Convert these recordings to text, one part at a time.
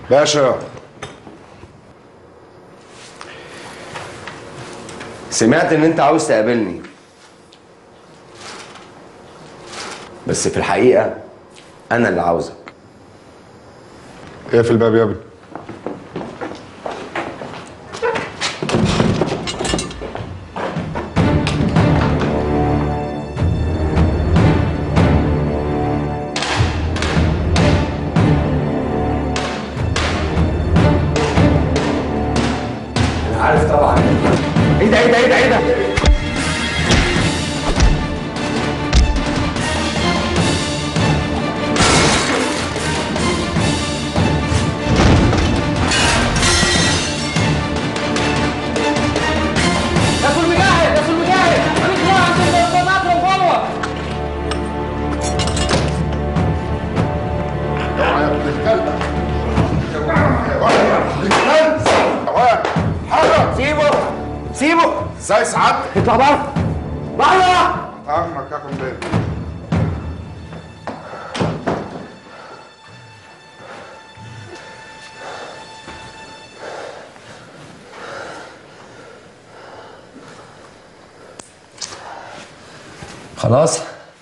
باشا سمعت ان انت عاوز تقابلني بس في الحقيقة انا اللي عاوزك اقفل الباب يا ابني انا عارف طبعا ايه ده ايه ده ايه ده ايه ده يا فول مجاهد يا فول مجاهد خليك جوه عند المكرم جوه سيبه سيبه ازاي سعادتك اطلع بره بره امك يا قنبله خلاص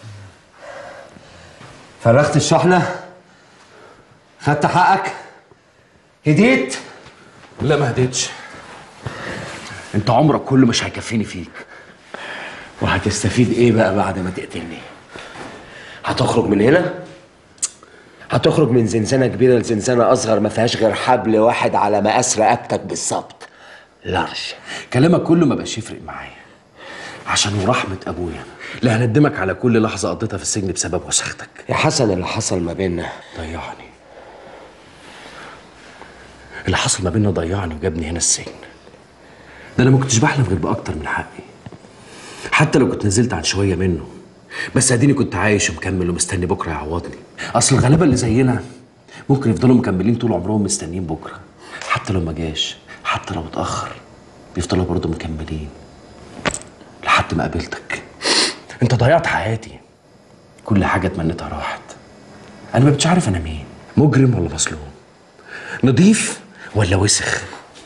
فرغت الشحنة خدت حقك هديت لا ما هديتش انت عمرك كله مش هيكفيني فيك وهتستفيد ايه بقى بعد ما تقتلني هتخرج من هنا هتخرج من زنزانة كبيرة لزنزانة أصغر ما فيهاش غير حبل واحد على مقاس رقبتك بالظبط لارج كلامك كله ما بقاش يفرق معايا عشان ورحمة أبويا لا هندمك على كل لحظة قضيتها في السجن بسبب وسختك يا حسن اللي حصل ما بيننا ضيعني اللي حصل ما بيننا ضيعني وجابني هنا السجن ده انا ما كنتش بحلم غير باكتر من حقي حتى لو كنت نزلت عن شويه منه بس اديني كنت عايش ومكمل ومستني بكره يعوضني اصل الغلابه اللي زينا ممكن يفضلوا مكملين طول عمرهم مستنيين بكره حتى لو ما جاش حتى لو اتاخر بيفضلوا برضه مكملين لحد ما قابلتك انت ضيعت حياتي كل حاجه اتمنيتها راحت انا ما بقتش عارف انا مين مجرم ولا مظلوم نضيف ولا وسخ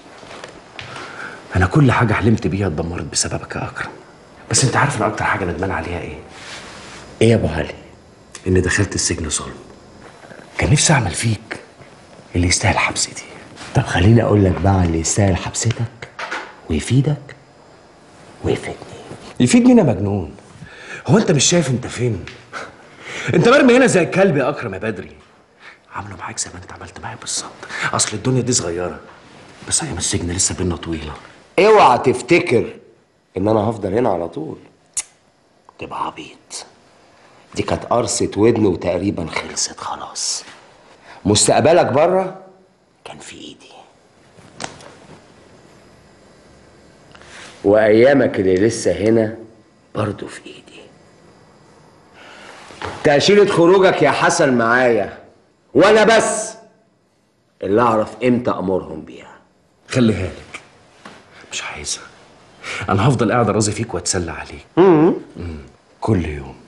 انا كل حاجه حلمت بيها اتدمرت بسببك يا اكرم بس انت عارف انا اكتر حاجه ندمان عليها ايه ايه يا ابو علي اني دخلت السجن ظلم كان نفسي اعمل فيك اللي يستاهل حبستي طب خليني اقول لك بقى اللي يستاهل حبستك ويفيدك ويفيدني يفيدني انا مجنون هو انت مش شايف انت فين انت مرمي هنا زي الكلب يا اكرم يا بدري عامله معاك زي ما انت عملت معايا بالظبط اصل الدنيا دي صغيره بس ايام السجن لسه بينا طويله اوعى تفتكر ان انا هفضل هنا على طول تبقى عبيط دي كانت قرصة ودن وتقريبا خلصت خلاص مستقبلك بره كان في ايدي وايامك اللي لسه هنا برضه في ايدي تأشيرة خروجك يا حسن معايا وانا بس اللي اعرف امتى امرهم بيها خليها لك مش عايزها انا هفضل قاعد ارازي فيك واتسلى عليك مم. كل يوم